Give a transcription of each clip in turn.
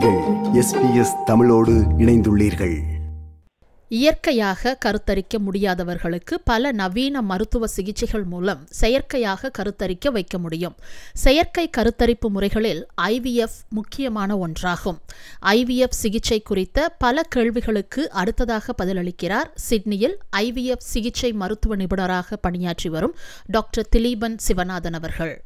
நீங்கள் எஸ்பிஎஸ் தமிழோடு இணைந்துள்ளீர்கள் இயற்கையாக கருத்தரிக்க முடியாதவர்களுக்கு பல நவீன மருத்துவ சிகிச்சைகள் மூலம் செயற்கையாக கருத்தரிக்க வைக்க முடியும் செயற்கை கருத்தரிப்பு முறைகளில் ஐவிஎஃப் முக்கியமான ஒன்றாகும் ஐவிஎஃப் சிகிச்சை குறித்த பல கேள்விகளுக்கு அடுத்ததாக பதிலளிக்கிறார் சிட்னியில் ஐவிஎஃப் சிகிச்சை மருத்துவ நிபுணராக பணியாற்றி வரும் டாக்டர் திலீபன் சிவநாதன் அவர்கள்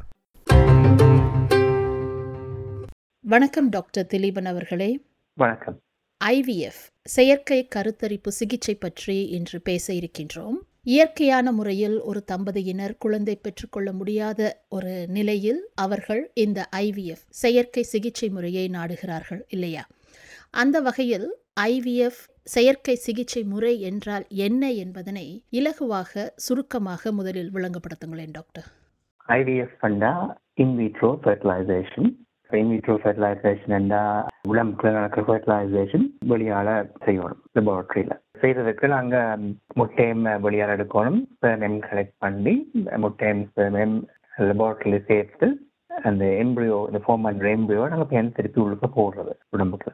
வணக்கம் டாக்டர் திலீபன் அவர்களே வணக்கம் ஐவிஎஃப் செயற்கை கருத்தரிப்பு சிகிச்சை பற்றி இன்று பேச இருக்கின்றோம் இயற்கையான முறையில் ஒரு தம்பதியினர் குழந்தை பெற்றுக்கொள்ள முடியாத ஒரு நிலையில் அவர்கள் இந்த ஐவிஎஃப் செயற்கை சிகிச்சை முறையை நாடுகிறார்கள் இல்லையா அந்த வகையில் ஐவிஎஃப் செயற்கை சிகிச்சை முறை என்றால் என்ன என்பதனை இலகுவாக சுருக்கமாக முதலில் விளங்கப்படுத்துங்களேன் டாக்டர் ஐவிஎஃப் பண்ணா இன்விட்ரோ ஃபெர்டிலைசேஷன் இன்விட்ரோ ஃபெர்டிலைசேஷன் என்றா உடம்புக்குள்ள நடக்கிற ஃபெர்டிலைசேஷன் வெளியால செய்யணும் லெபார்ட்ரியில் செய்யறதுக்கு நாங்கள் முட்டையம் வெளியால் எடுக்கணும் ஸ்பெர்மெம் கலெக்ட் பண்ணி முட்டையம் ஸ்பெர்மெம் லெபார்ட்ரியில் சேர்த்து அந்த எம்ப்ரியோ இந்த ஃபோம் பண்ணுற எம்ப்ரியோ நாங்கள் பேன் திருப்பி உள்ளுக்க போடுறது உடம்புக்கு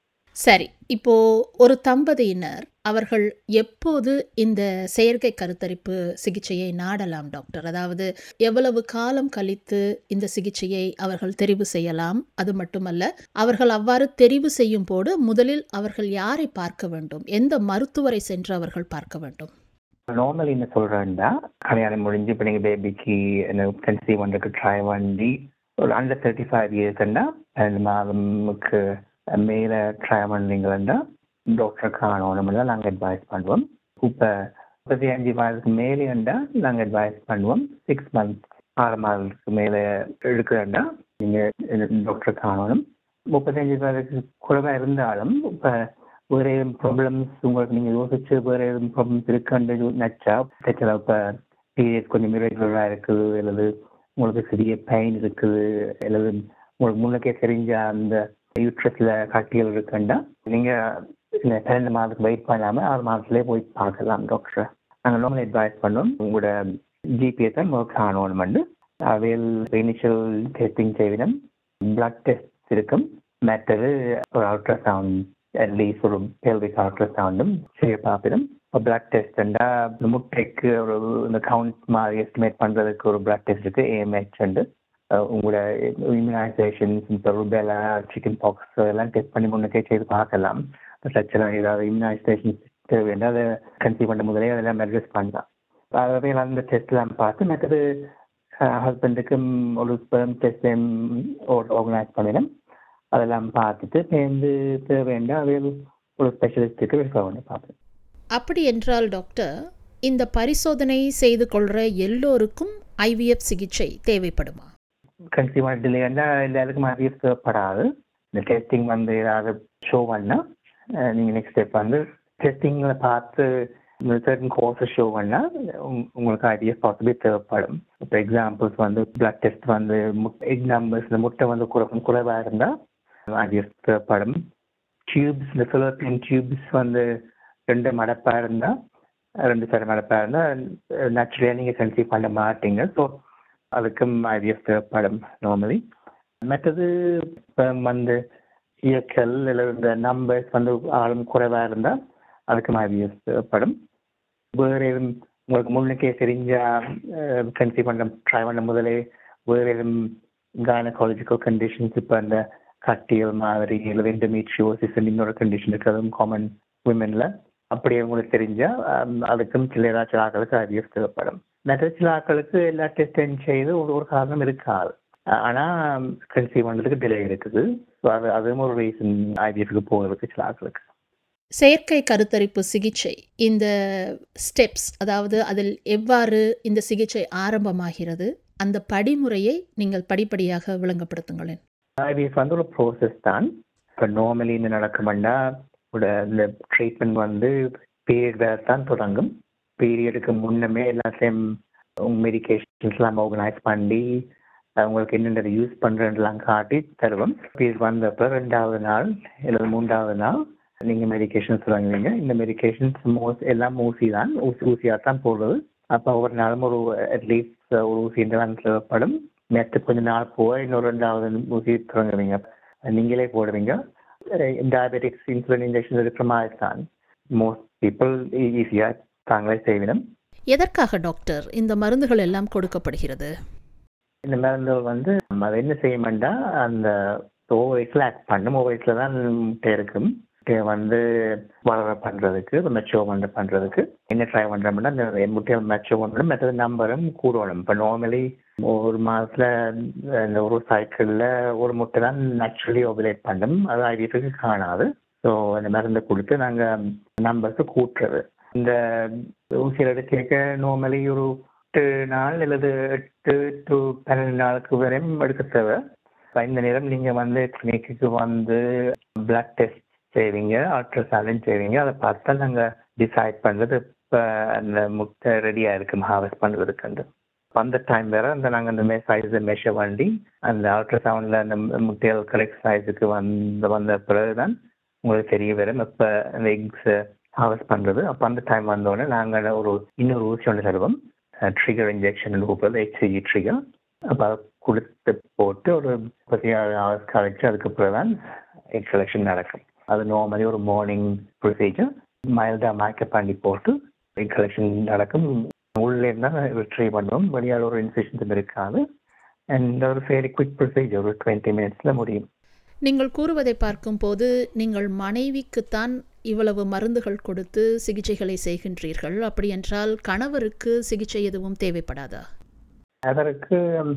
சரி இப்போ ஒரு தம்பதியினர் அவர்கள் எப்போது இந்த செயற்கை கருத்தரிப்பு சிகிச்சையை நாடலாம் டாக்டர் அதாவது எவ்வளவு காலம் கழித்து இந்த சிகிச்சையை அவர்கள் தெரிவு செய்யலாம் அது மட்டுமல்ல அவர்கள் அவ்வாறு தெரிவு செய்யும் போது முதலில் அவர்கள் யாரை பார்க்க வேண்டும் எந்த மருத்துவரை சென்று அவர்கள் பார்க்க வேண்டும் நார்மலி என்ன சொல்கிறேன்னா கல்யாணம் முடிஞ்சு இப்போ நீங்கள் பேபிக்கு கன்சீவ் பண்ணுறதுக்கு ட்ரை பண்ணி ஒரு அண்டர் தேர்ட்டி ஃபைவ் இயர்ஸ்ன்னா ரெண்டு மாதமுக்கு மேலே ட்ரை பண்ணுறீங்களா டாக்டரை காணணும்னா நாங்கள் அட்வைஸ் பண்ணுவோம் இப்போ முப்பத்தி அஞ்சு வயதுக்கு மேலேண்டா நாங்கள் அட்வைஸ் பண்ணுவோம் சிக்ஸ் மந்த்ஸ் ஆறு மாதத்துக்கு மேலே எடுக்கிறேன்டா நீங்கள் டாக்டரை காணணும் முப்பத்தஞ்சு வயதுக்கு குறைவாக இருந்தாலும் இப்போ வேறு ஏதும் ப்ராப்ளம்ஸ் உங்களுக்கு நீங்கள் யோசிச்சு வேறு ஏதும் ப்ராப்ளம்ஸ் இருக்குன்னு நச்சா சச்சல இப்போ பீரியட் கொஞ்சம் இரெகுலராக இருக்குது அல்லது உங்களுக்கு சிறிய பெயின் இருக்குது அல்லது உங்களுக்கு முன்னக்கே தெரிஞ்ச அந்த யூட்ரஸில் கட்டிகள் இருக்குண்டா நீங்கள் இந்த பன்னெண்டு மாதத்துக்கு வெயிட் பண்ணாமல் ஆறு மாதத்துலேயே போய் பார்க்கலாம் டாக்டரை நாங்கள் நார்மல் அட்வைஸ் பண்ணோம் உங்களோட ஜிபிஎஸ் தான் ஒர்க் ஆகணும்னு அவையில் இனிஷியல் டெஸ்டிங் செய்வினம் பிளட் டெஸ்ட் இருக்கும் மற்றது ஒரு அல்ட்ராசவுண்ட் அட்லீஸ்ட் ஒரு பேல்விக் அல்ட்ராசவுண்டும் செய்ய பார்ப்பிடும் இப்போ பிளட் டெஸ்ட்ண்டா முட்டைக்கு ஒரு இந்த கவுண்ட் மாதிரி எஸ்டிமேட் பண்ணுறதுக்கு ஒரு பிளட் டெஸ்ட் இருக்குது ஏஎம்ஹெச் உண்டு உங்களோட இம்யூனைசேஷன்ஸ் இப்போ ருபேலா சிக்கன் பாக்ஸ் எல்லாம் டெஸ்ட் பண்ணி முன்னக்கே செய்து பார்க்கலாம் பிரச்சனை ஏதாவது இம்யூனைசேஷன் தேவைன்னா அதை கன்சீவ் பண்ண முதலே அதெல்லாம் அட்ஜஸ்ட் பண்ணலாம் அதாவது அந்த டெஸ்ட்லாம் பார்த்து மற்றது ஹஸ்பண்டுக்கும் ஒரு ஸ்பெர்ம் டெஸ்ட் ஆர்கனைஸ் பண்ணிடும் அதெல்லாம் பார்த்துட்டு சேர்ந்து தேவைன்னா அவையில் ஒரு ஸ்பெஷலிஸ்ட்டுக்கு ரெஃபர் பண்ணி பார்ப்பேன் அப்படி என்றால் டாக்டர் இந்த பரிசோதனை செய்து கொள்கிற எல்லோருக்கும் ஐவிஎஃப் சிகிச்சை தேவைப்படுமா கன்சியூமர் டிலேன்னா எல்லாருக்கும் ஐவிஎஃப் தேவைப்படாது இந்த டெஸ்டிங் வந்து ஏதாவது ஷோ பண்ணால் நீங்கள் நெக்ஸ்ட் ஸ்டெப் வந்து டெஸ்டிங்கில் பார்த்து சர்டன் கோர்ஸஸ் ஷோ பண்ணால் உங்களுக்கு ஐடிஎஃப் பாசிபிள் தேவைப்படும் இப்போ எக்ஸாம்பிள்ஸ் வந்து பிளட் டெஸ்ட் வந்து எக் நம்பர்ஸ் இந்த முட்டை வந்து குறை குறைவாக இருந்தால் ஐடிஎஃப் தேவைப்படும் டியூப்ஸ் இந்த ஃபிலோப்பியன் டியூப்ஸ் வந்து ரெண்டு மடப்பாக இருந்தால் ரெண்டு சரி மடப்பாக இருந்தால் நேச்சுரலியாக நீங்கள் கன்சீவ் பண்ண மாட்டீங்க ஸோ அதுக்கும் ஐடிஎஃப் தேவைப்படும் நார்மலி மற்றது இப்போ வந்து இயக்கல் இல்லை இந்த நம்பர்ஸ் வந்து ஆளும் குறைவாக இருந்தால் அதுக்கும் ஐவிஎஸ் தேவைப்படும் வேறு எதுவும் உங்களுக்கு முன்னுக்கே தெரிஞ்ச கன்சீவ் பண்ண ட்ரை பண்ண முதலே வேறு எதுவும் கைனகாலஜிக்கல் கண்டிஷன்ஸ் இப்போ அந்த கட்டியல் மாதிரி இல்லை எண்டோமீட்ரியோசிஸ் இன்னொரு கண்டிஷன் இருக்கிறதும் காமன் விமெனில் அப்படியே உங்களுக்கு தெரிஞ்சால் அதுக்கும் சில ஏதாச்சும் ஆக்களுக்கு ஐவிஎஸ் தேவைப்படும் மற்ற சில ஆக்களுக்கு எல்லா டெஸ்ட்டும் செய்து ஒரு ஒரு காரணம் இருக்காது ஆனால் கன்சீவ் பண்ணுறதுக்கு டிலே இருக்குது ஸோ அது அதுவும் ஒரு ரீசன் ஐவிஎஃப்க்கு போகிறதுக்கு சில ஆக்களுக்கு செயற்கை கருத்தரிப்பு சிகிச்சை இந்த ஸ்டெப்ஸ் அதாவது அதில் எவ்வாறு இந்த சிகிச்சை ஆரம்பமாகிறது அந்த படிமுறையை நீங்கள் படிப்படியாக விளங்கப்படுத்துங்களேன் ஐவிஎஃப் வந்து ஒரு ப்ரோசஸ் தான் இப்போ நார்மலி இந்த நடக்குமெண்டா இந்த ட்ரீட்மெண்ட் வந்து பீரியட் வேறு தான் தொடங்கும் பீரியடுக்கு முன்னமே எல்லாத்தையும் மெடிக்கேஷன்ஸ்லாம் ஆர்கனைஸ் பண்ணி உங்களுக்கு என்னென்ன யூஸ் பண்ணுறதுலாம் காட்டி தருவோம் பீரியட் வந்தப்போ ரெண்டாவது நாள் இல்லை மூன்றாவது நாள் நீங்கள் மெடிக்கேஷன்ஸ் வாங்குவீங்க இந்த மெடிக்கேஷன்ஸ் மோஸ் எல்லாம் ஊசி தான் ஊசி ஊசியாக தான் போடுறது அப்போ ஒவ்வொரு நாளும் ஒரு அட்லீஸ்ட் ஒரு ஊசி தான் தேவைப்படும் நேற்று கொஞ்ச நாள் போக இன்னொரு ரெண்டாவது ஊசி தொடங்குவீங்க நீங்களே போடுவீங்க டயபெட்டிக்ஸ் இன்சுலின் இன்ஜெக்ஷன் எடுக்கிற மாதிரி தான் மோஸ்ட் பீப்புள் ஈஸியாக தாங்களே செய்விடும் எதற்காக டாக்டர் இந்த மருந்துகள் எல்லாம் கொடுக்கப்படுகிறது இந்த மருந்துகள் வந்து நம்ம அதை என்ன செய்யணும்னா அந்த ஓவரிஸில் ஆக்ட் பண்ணும் ஓவரிஸில் தான் முட்டை இருக்கும் முட்டையை வந்து வளர பண்ணுறதுக்கு மெச்சோ பண்ண பண்ணுறதுக்கு என்ன ட்ரை பண்ணுறோம்னா இந்த முட்டையை மெச்சோ பண்ணணும் மற்றது நம்பரும் கூடணும் இப்போ நார்மலி ஒரு மாதத்தில் இந்த ஒரு சைக்கிளில் ஒரு முட்டை தான் நேச்சுரலி ஓவலேட் பண்ணும் அது ஐடியத்துக்கு காணாது ஸோ அந்த மருந்தை கொடுத்து நாங்கள் நம்பர்ஸை கூட்டுறது இந்த ஊசியில் எடுக்க நார்மலி ஒரு எட்டு நாள் அல்லது எட்டு டு பன்னெண்டு நாளுக்கு வரையும் எடுக்க தேவை இப்ப இந்த நேரம் நீங்கள் வந்து கிளினிக்கு வந்து பிளட் டெஸ்ட் செய்வீங்க அல்ட்ராசவுண்ட் செய்வீங்க அதை பார்த்தா நாங்கள் டிசைட் பண்ணுறது இப்போ அந்த முட்டை ரெடியாக இருக்கு ஹார்வெஸ்ட் பண்ணுறதுக்கு அந்த டைம் வேற அந்த நாங்கள் அந்த மாதிரி சைஸை மெஷர் பண்ணி அந்த அல்ட்ராசவுண்டில் அந்த முட்டைகள் கரெக்ட் சைஸுக்கு வந்து வந்த பிறகு தான் உங்களுக்கு தெரிய வரும் இப்போ அந்த எக்ஸை ஹார்வெஸ்ட் பண்ணுறது அப்போ அந்த டைம் வந்தோடனே நாங்கள் ஒரு இன்னொரு ஊசி ஒன்று தருவோம் ட்ரிகர் இன்ஜெக்ஷன் கூப்பிடுறது ஹெச்சிஜி ட்ரிகர் அப்போ அதை கொடுத்து போட்டு ஒரு முப்பத்தி ஆறு ஹவர்ஸ் கழிச்சு அதுக்கப்புறம் தான் எக் கலெக்ஷன் நடக்கும் அது நார்மலி ஒரு மார்னிங் ப்ரொசீஜர் மைல்டாக மேக்கப் பண்ணி போட்டு எக் கலெக்ஷன் நடக்கும் உள்ளே இருந்தால் ரிட்ரீவ் பண்ணுவோம் வெளியால் ஒரு இன்ஃபெக்ஷன்ஸும் இருக்காது அண்ட் ஒரு ஃபேரி குவிக் ப்ரொசீஜர் ஒரு டுவெண்ட்டி மினிட்ஸில் முடியும் நீங்கள் கூறுவதை பார்க்கும்போது நீங்கள் மனைவிக்குத்தான் இவ்வளவு மருந்துகள் கொடுத்து சிகிச்சைகளை செய்கின்றீர்கள் அப்படி என்றால் கணவருக்கு சிகிச்சை எதுவும் தேவைப்படாதா அதற்கு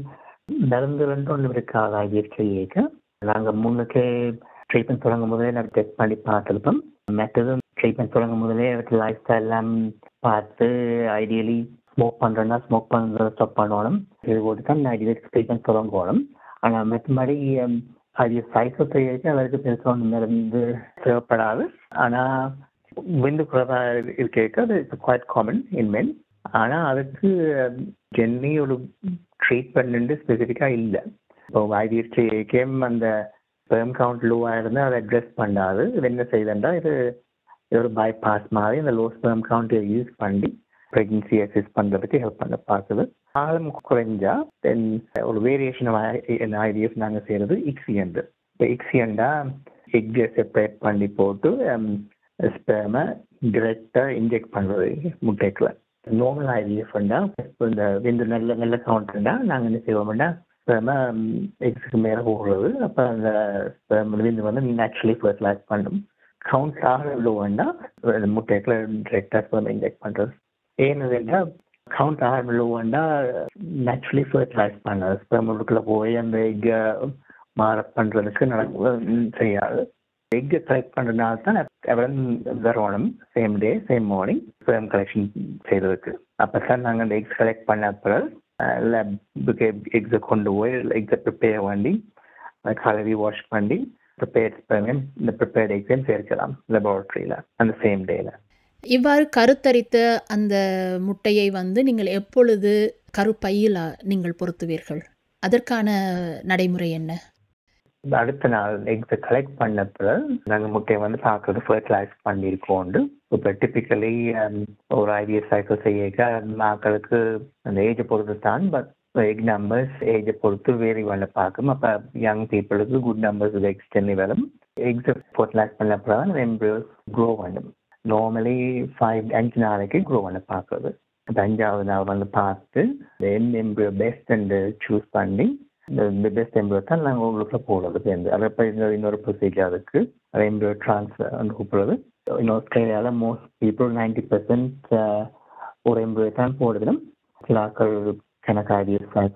மருந்து ரெண்டு ஒன்று இருக்காது இயற்கையாக நாங்கள் முன்னுக்கே ட்ரீட்மெண்ட் தொடங்கும் போதே நாங்கள் டெஸ்ட் பண்ணி பார்த்துருப்போம் மற்றதும் ட்ரீட்மெண்ட் தொடங்கும் போதே லைஃப் ஸ்டைல் எல்லாம் பார்த்து ஐடியலி ஸ்மோக் பண்ணுறோன்னா ஸ்மோக் பண்ணுறத ஸ்டாப் பண்ணணும் இது போட்டு தான் ஐடியலி ட்ரீட்மெண்ட் தொடங்கணும் ஆனால் மற்றபடி அது சைக்கிள் செய்யறதுக்கு அதற்கு பெருசாக ஒன்று மருந்து தேவைப்படாது ஆனால் விந்து குறைவாக இருக்க அது it's quite common in men ஆனால் அதுக்கு ஜென்னி ஒரு ட்ரீட்மெண்ட் ஸ்பெசிஃபிக்காக இல்லை இப்போ ஐடிஎஸ்டிஏகேம் அந்த ஸ்பெர்ம் கவுண்ட் லோவாக இருந்தால் அதை அட்ரஸ் பண்ணாது இது என்ன செய்யுதுன்றா இது இது ஒரு பைபாஸ் மாதிரி இந்த லோ ஸ்பெர்ம் கவுண்ட்டை யூஸ் பண்ணி ப்ரெக்னன்சி அசிஸ்ட் பண்ணுறதுக்கு ஹெல்ப் பண்ண பார்க்குது ஆழம் குறைஞ்சா தென் ஒரு வேரியேஷன் ஐடிஎஸ் நாங்கள் செய்கிறது இக்ஸியண்டு இப்போ இக்ஸியண்டா எக்கை செப்பரேட் பண்ணி போட்டு ஸ்பேமை டிரெக்டாக இன்ஜெக்ட் பண்ணுறது முட்டைக்குள்ள நார்மல் ஐடிஎஃப்ண்டா இந்த விந்து நல்ல நல்ல கவுண்ட்னா நாங்கள் என்ன செய்வோம்னா ஸ்பேமை எக்ஸுக்கு மேலே போடுறது அப்போ அந்த ஸ்பேம் விந்து வந்து நேச்சுரலி ஃபர்டிலைஸ் பண்ணும் கவுண்ட் ஆக லோவண்டா முட்டைக்குள்ள டிரெக்டாக ஸ்பேம் இன்ஜெக்ட் பண்ணுறது ஏன்னு கவுண்ட் ஆக லோவண்டா நேச்சுரலி ஃபர்டிலைஸ் பண்ணது ஸ்பேம் உள்ளுக்குள்ளே போய் அந்த எக்கை மாற பண்ணுறதுக்கு நடக்க செய்யாது எக் கலெக்ட் பண்ணுறதுனால தான் எவரன் வரணும் same day same morning sperm collection செய்கிறதுக்கு அப்போ தான் நாங்கள் அந்த எக்ஸ் கலெக்ட் பண்ண பிறகு லேபுக்கு எக்ஸை கொண்டு போய் எக்ஸை ப்ரிப்பேர் பண்ணி அதை கலவி வாஷ் பண்ணி ப்ரிப்பேர்ட் ஸ்பெர்மையும் இந்த ப்ரிப்பேர்ட் எக்ஸையும் சேர்க்கலாம் லெபார்ட்ரியில் அந்த சேம் டேயில் இவ்வாறு கருத்தரித்த அந்த முட்டையை வந்து நீங்கள் எப்பொழுது கருப்பையில் நீங்கள் பொருத்துவீர்கள் அதற்கான நடைமுறை என்ன அடுத்த நாள் எக்ஸை கலெக்ட் பண்ண பிறகு நாங்கள் முட்டையை வந்து பார்க்கறது ஃபர்டிலைஸ் பண்ணியிருக்கோண்டு இப்போ டிப்பிக்கலி ஒரு ஐவிஎஸ் சைக்கிள் செய்ய மக்களுக்கு அந்த ஏஜை பொறுத்து தான் பட் எக் நம்பர்ஸ் ஏஜை பொறுத்து வேரி பண்ண பார்க்கும் அப்போ யங் பீப்புளுக்கு குட் நம்பர்ஸ் எக்ஸ்டென்லி வரும் எக்ஸை ஃபர்டிலைஸ் பண்ண பிறகு அந்த எம்ப்ரியோஸ் க்ரோ பண்ணும் நார்மலி ஃபைவ் அஞ்சு நாளைக்கு க்ரோ பண்ண பார்க்குறது அந்த அஞ்சாவது நாள் வந்து பார்த்து எந்த எம்ப்ரியோ பெஸ்ட் சூஸ் பண்ணி இந்த பெஸ்ட் எம்ப்ரியோ தான் நாங்கள் உங்களுக்கு போடுறது சேர்ந்து அதை இப்போ இன்னொரு இன்னொரு ப்ரொசீஜர் அதுக்கு அதை எம்ப்ரியோ ட்ரான்ஸ்ஃபர் வந்து கூப்பிடுறது இன்னும் ஆஸ்திரேலியாவில் மோஸ்ட் பீப்புள் நைன்டி பர்சன்ட் ஒரு எம்ப்ரியோ தான் போடுதும் சிலாக்கள் கணக்காடி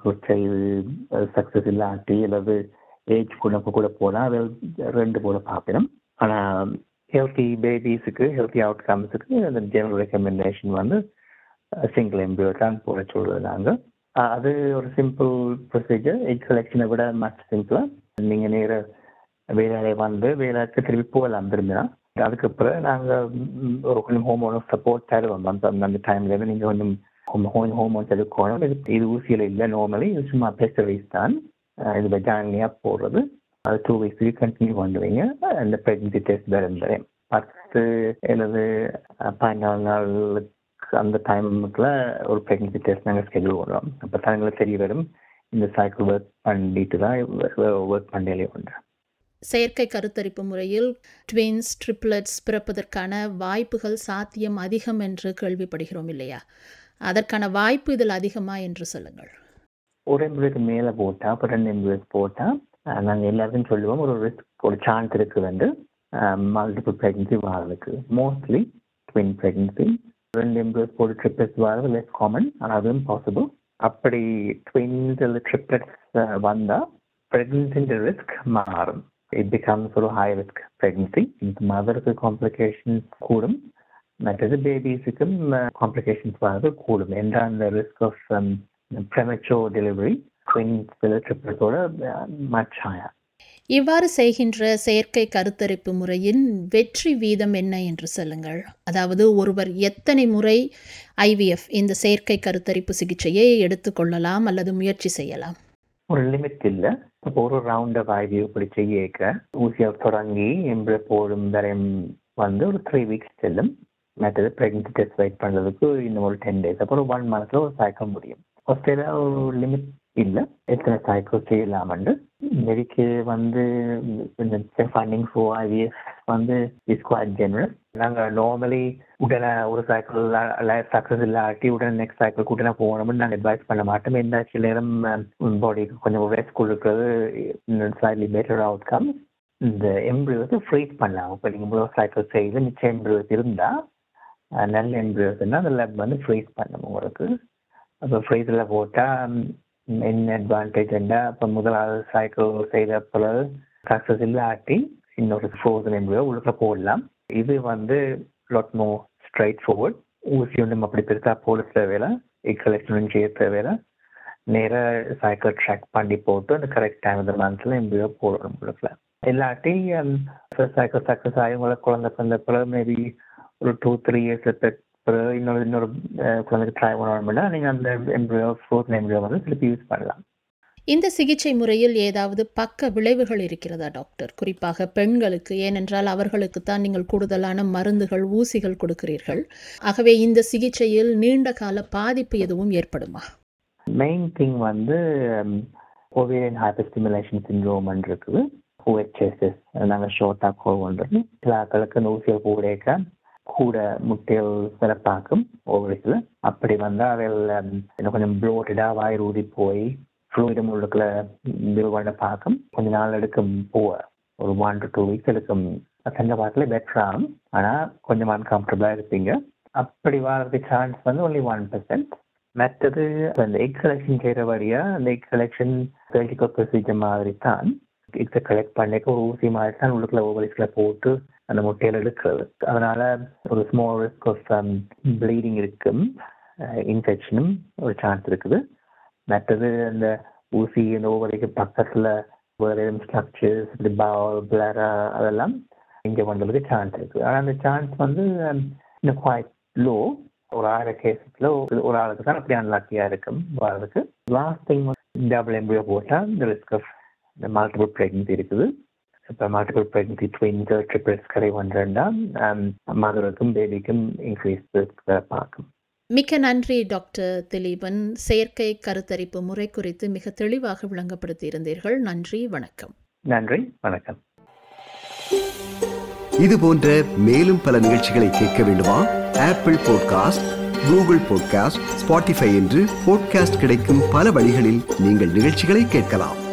சக்ஸஸ் இல்லாட்டி அல்லது ஏஜ் கூட கூட போனால் அது ரெண்டு போல பார்க்கணும் ஆனால் ஹெல்த்தி பேபிஸுக்கு ஹெல்த்தி அவுட்கம்ஸுக்கு அந்த ஜெனரல் ரெக்கமெண்டேஷன் வந்து சிங்கிள் எம்ப்ரியோ தான் போட சொல்கிறது நாங்கள் அது ஒரு சிம்பிள் ப்ரொசீஜர் எக் செலெக்ஷனை விட மச் சிம்பிளாக நீங்கள் நேர வேலையை வந்து வேலைக்கு திருப்பி போகலாம் திரும்பினா அதுக்கப்புறம் நாங்கள் ஒரு கொஞ்சம் ஹோமோன் சப்போர்ட் தருவோம் அந்த அந்த டைம்லேருந்து நீங்கள் கொஞ்சம் ஹோம் ஹோமோன்ஸ் எடுக்கணும் இது இது ஊசியில் இல்லை நார்மலி இது சும்மா பெஸ்டரைஸ் தான் இது வெஜானியாக போடுறது அது டூ வீக்ஸ்க்கு கண்டினியூ பண்ணுவீங்க அந்த ப்ரெக்னன்சி டெஸ்ட் வரும் பத்து எனது பதினாலு நாளுக்கு அந்த டைமுக்குள்ள ஒரு ப்ரெக்னன்சி டெஸ்ட் நாங்கள் ஸ்கெடியூல் பண்ணுறோம் அப்போ தான் எங்களுக்கு தெரிய வரும் இந்த சைக்கிள் ஒர்க் பண்ணிட்டு தான் ஒர்க் பண்ணலே உண்டு செயற்கை கருத்தரிப்பு முறையில் ட்வின்ஸ் ட்ரிப்ளட்ஸ் பிறப்பதற்கான வாய்ப்புகள் சாத்தியம் அதிகம் என்று கேள்விப்படுகிறோம் இல்லையா அதற்கான வாய்ப்பு இதில் அதிகமா என்று சொல்லுங்கள் ஒரு எம்புலேக்கு மேலே போட்டால் இப்போ ரெண்டு எம்புலேஸ் போட்டால் நாங்கள் எல்லாருக்கும் சொல்லுவோம் ஒரு ரிஸ்க் ஒரு சான்ஸ் இருக்குது வந்து மல்டிபிள் ப்ரெக்னன்சி வாழ்றதுக்கு மோஸ்ட்லி ட்வின் ப்ரெக்னன்சி ரெண்டு எம்புலேஸ் போட்டு ட்ரிப்ளெட்ஸ் வாழ்றது லெஸ் காமன் ஆனால் அதுவும் பாசிபிள் அப்படி ட்வின்ஸ் இல்லை ட்ரிப்ளெட்ஸ் வந்தால் ப்ரெக்னன்சின்ற ரிஸ்க் மாறும் இட் பிகம்ஸ் ஒரு ஹை ரிஸ்க் ப்ரெக்னன்சி மதருக்கு காம்ப்ளிகேஷன்ஸ் கூடும் மற்றது பேபிஸுக்கும் காம்ப்ளிகேஷன்ஸ் வர்றது கூடும் என்ற அந்த risk of premature delivery twins tripletoட much higher இவ்வாறு செய்கின்ற செயற்கை கருத்தரிப்பு முறையின் வெற்றி வீதம் என்ன என்று சொல்லுங்கள் அதாவது ஒருவர் எத்தனை முறை ஐவிஎஃப் இந்த செயற்கை கருத்தரிப்பு சிகிச்சையை எடுத்துக்கொள்ளலாம் அல்லது முயற்சி செய்யலாம் ஒரு லிமிட் இல்லை இப்போ ஒரு ரவுண்ட் ஆஃப் ஐவியூ இப்படி செய்ய ஊசியாக தொடங்கி எம்பளை போடும் வரையும் வந்து ஒரு த்ரீ வீக்ஸ் செல்லும் மற்றது ப்ரெக்னன்சி டெஸ்ட் வெயிட் பண்ணுறதுக்கு இன்னும் ஒரு டென் டேஸ் அப்புறம் ஒன் மந்த்ல ஒரு சைக்கிள் முடியும் ஆஸ்திரேலியா ஒரு லிமிட் இல்லை எத்தனை சைக்கிள் செய்யலாம்னு மெடிக்கு வந்து இந்த ஃபண்டிங் ஃபோர் ஐவிஎஸ் வந்து இஸ் குவாய்ட் ஜெனரல் நாங்கள் நார்மலி உடனே ஒரு சைக்கிள் சக்ஸஸ் இல்லாட்டி உடனே நெக்ஸ்ட் சைக்கிள் உடனே போகணும்னு நாங்கள் அட்வைஸ் பண்ண மாட்டோம் எந்த சில நேரம் பாடிக்கு கொஞ்சம் ரெஸ்ட் கொடுக்குறது ஸ்லைட்லி பெட்டர் அவுட் கம் இந்த எம்ப்ரியோஸை ஃப்ரீஸ் பண்ணலாம் இப்போ நீங்கள் இவ்வளோ சைக்கிள் செய்து மிச்சம் எம்ப்ரியோஸ் இருந்தால் நல்ல எம்ப்ரியோஸ்னால் அதில் வந்து ஃப்ரீஸ் பண்ணணும் உங்களுக்கு அப்போ ஃப்ரீஸில் போட்டால் என்ன அட்வான்டேஜ்ண்டா இப்போ முதலாவது சைக்கிள் செய்த பிறகு சக்ஸஸ் இல்லாட்டி இன்னொரு ஃப்ரோசன் எம்ப்ரியோ உள்ள போடலாம் இது வந்து லாட் மோ ஸ்ட்ரைட் ஃபார்வர்ட் ஊசி ஒன்றும் அப்படி பெருசாக போட தேவையில்லை எக் கலெக்ஷன் செய்ய தேவையில்லை நேராக சைக்கிள் ட்ராக் பண்ணி போட்டு அந்த கரெக்ட் டைம் இந்த மந்த்ல எம்ப்ரியோ போடணும் உங்களுக்கு இல்லாட்டி சைக்கிள் சக்ஸஸ் ஆகி உங்களுக்கு குழந்தை பிறந்த பிறகு மேபி ஒரு டூ த்ரீ இயர்ஸ் பிறகு இன்னொரு இன்னொரு குழந்தைக்கு ட்ரை பண்ணணும்னா நீங்கள் அந்த எம்ப்ரியோ ஃப்ரோசன் எம்ப்ரியோ வந்து திருப்பி யூஸ் பண்ணலாம் இந்த சிகிச்சை முறையில் ஏதாவது பக்க விளைவுகள் இருக்கிறதா டாக்டர் குறிப்பாக பெண்களுக்கு ஏனென்றால் அவர்களுக்கு தான் நீங்கள் கூடுதலான மருந்துகள் ஊசிகள் கொடுக்கிறீர்கள் ஆகவே இந்த சிகிச்சையில் நீண்ட கால பாதிப்பு எதுவும் ஏற்படுமா மெயின் திங் வந்து ஓவியன் ஹைப்பர் ஸ்டிமுலேஷன் சிண்ட்ரோம் இருக்குது ஓஹெச்எஸ்எஸ் நாங்கள் ஷோர்ட்டாக கோல் பண்ணுறது சில ஆக்களுக்கு இந்த ஊசியை போடேக்க கூட முட்டைகள் சிறப்பாக்கும் ஓவரிஸில் அப்படி வந்தால் அவைகள் இன்னும் கொஞ்சம் ப்ளோட்டடாக வாய் ஊதி போய் ஃப்ளூயிடம் உள்ளுக்குள்ள பில் பண்ண பார்க்கும் கொஞ்ச நாள் எடுக்கும் போக ஒரு ஒன் டு டூ வீக்ஸ் எடுக்கும் சென்ற பாட்டில் பெட்டர் ஆகும் ஆனால் கொஞ்சம் அன்கம்ஃபர்டபுளாக இருப்பீங்க அப்படி வர்றதுக்கு சான்ஸ் வந்து ஒன்லி ஒன் பர்சன்ட் மற்றது அந்த எக் செலெக்ஷன் செய்கிற வழியாக அந்த எக் செலெக்ஷன் சர்ஜிக்கல் ப்ரொசீஜர் மாதிரி தான் எக்ஸை கலெக்ட் பண்ணிக்க ஒரு ஊசி மாதிரி தான் உள்ளுக்குள்ள ஓவரிஸ்ல போட்டு அந்த முட்டையில் எடுக்கிறது அதனால ஒரு ஸ்மால் ரிஸ்க் ஆஃப் ப்ளீடிங் இருக்கும் இன்ஃபெக்ஷனும் ஒரு சான்ஸ் இருக்குது மற்றது அந்த ஊசி அந்த ஓவரிக்கு பக்கத்தில் வேறு எதுவும் ஸ்ட்ரக்சர்ஸ் இப்படி பவுல் பிளரா அதெல்லாம் இங்கே பண்ணுறதுக்கு சான்ஸ் இருக்குது ஆனால் அந்த சான்ஸ் வந்து இன்னும் குவாய்ட் லோ ஒரு ஆயிரம் கேசஸில் ஒரு ஆளுக்கு தான் அப்படி அன்லாக்கியாக இருக்கும் வர்றதுக்கு லாஸ்ட் திங் டபுள் எம்பியோ போட்டால் இந்த ரிஸ்க் ஆஃப் இந்த மல்டிபிள் ப்ரெக்னன்சி இருக்குது இப்போ மல்டிபிள் ப்ரெக்னன்சி ட்வின்ஸ் ட்ரிபிள்ஸ் கடை பண்ணுறேன்னா மதருக்கும் பேபிக்கும் இன்க்ரீஸ் பார்க்கும் மிக்க நன்றி டாக்டர் திலீபன் செயற்கை கருத்தரிப்பு முறை குறித்து மிக தெளிவாக விளங்கப்படுத்தியிருந்தீர்கள் நன்றி வணக்கம் நன்றி வணக்கம் இது போன்ற மேலும் பல நிகழ்ச்சிகளை கேட்க வேண்டுமா Apple podcast Google podcast Spotify என்று பாட்காஸ்ட் கிடைக்கும் பல வழிகளில் நீங்கள் நிகழ்ச்சிகளை கேட்கலாம்